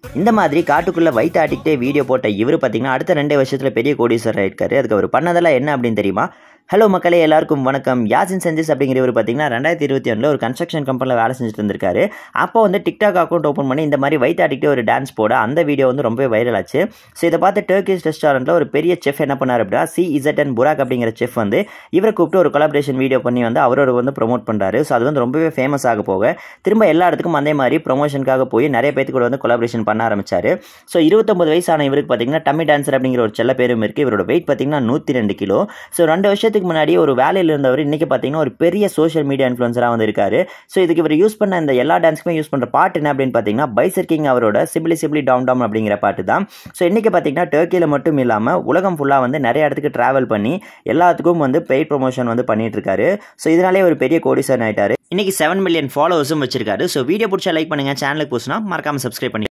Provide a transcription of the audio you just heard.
இந்த மாதிரி காட்டுக்குள்ளே வயிற்று ஆட்டிக்கிட்டே வீடியோ போட்ட இவர் பார்த்தீங்கன்னா அடுத்த ரெண்டு வருஷத்தில் பெரிய கோடீஸ்வரர் ஆயிருக்காரு அதுக்கு அவர் பண்ணதெல்லாம் என்ன அப்படின்னு தெரியுமா ஹலோ மக்களே எல்லாருக்கும் வணக்கம் யாசின் செஞ்சஸ் அப்படிங்கிறவர் பார்த்தீங்கன்னா ரெண்டாயிரத்தி இருபத்தி ஒன்றில் ஒரு கன்ஸ்ட்ரக்ஷன் கம்பெனியில் வேலை செஞ்சுட்டு இருந்திருக்காரு அப்போ வந்து டிக்டாக் அக்கௌண்ட் ஓப்பன் பண்ணி இந்த மாதிரி வயிற்றாட்டிக்கிட்டே ஒரு டான்ஸ் போட அந்த வீடியோ வந்து ரொம்பவே வைரல் ஆச்சு ஸோ இதை பார்த்து டர்க்கிஷ் ரெஸ்டாரண்ட்டில் ஒரு பெரிய செஃப் என்ன பண்ணார் அப்படின்னா சி இசட் அண்ட் புராக் அப்படிங்கிற செஃப் வந்து இவரை கூப்பிட்டு ஒரு கொலாபரேஷன் வீடியோ பண்ணி வந்து அவரோட வந்து ப்ரொமோட் பண்ணுறாரு ஸோ அது வந்து ரொம்பவே ஃபேமஸ் ஆக போக திரும்ப எல்லா இடத்துக்கும் அதே மாதிரி ப்ரொமோஷனுக்காக போய் நிறைய பேர்த்து கூட வந்து கொலாபரேஷன் பண்ண ஆரம்பிச்சாரு ஸோ இருபத்தொம்பது வயசான இவருக்கு பார்த்தீங்கன்னா டம்மி டான்சர் அப்படிங்கிற ஒரு செல்ல பேரும் இருக்குது இவரோட வெயிட் பார்த்தீங்கன்னா நூற்றி ரெண்டு கிலோ ஸோ ரெண்டு வருஷத்துக்கு முன்னாடி ஒரு வேலையில் இருந்தவர் இன்றைக்கி பார்த்தீங்கன்னா ஒரு பெரிய சோஷியல் மீடியா இன்ஃப்ளூன்சராக வந்து இருக்காரு ஸோ இதுக்கு இவர் யூஸ் பண்ண இந்த எல்லா டான்ஸுக்குமே யூஸ் பண்ணுற பாட்டு என்ன அப்படின்னு பார்த்தீங்கன்னா பைசர் கிங் அவரோட சிபிலி சிபிலி டவுன் டவுன் அப்படிங்கிற பாட்டு தான் ஸோ இன்றைக்கி பார்த்தீங்கன்னா டர்க்கியில் மட்டும் இல்லாமல் உலகம் ஃபுல்லாக வந்து நிறைய இடத்துக்கு ட்ராவல் பண்ணி எல்லாத்துக்கும் வந்து பெய்ட் ப்ரொமோஷன் வந்து பண்ணிட்டு இருக்காரு ஸோ இதனாலே ஒரு பெரிய கோடிசன் ஆயிட்டாரு இன்னைக்கு செவன் மில்லியன் ஃபாலோவர்ஸும் வச்சிருக்காரு ஸோ வீடியோ பிடிச்சா லைக் பண்ணுங்க சேனலுக்கு புதுசுனா மறக்காம சப்ஸ்கிரைப் பண்ணி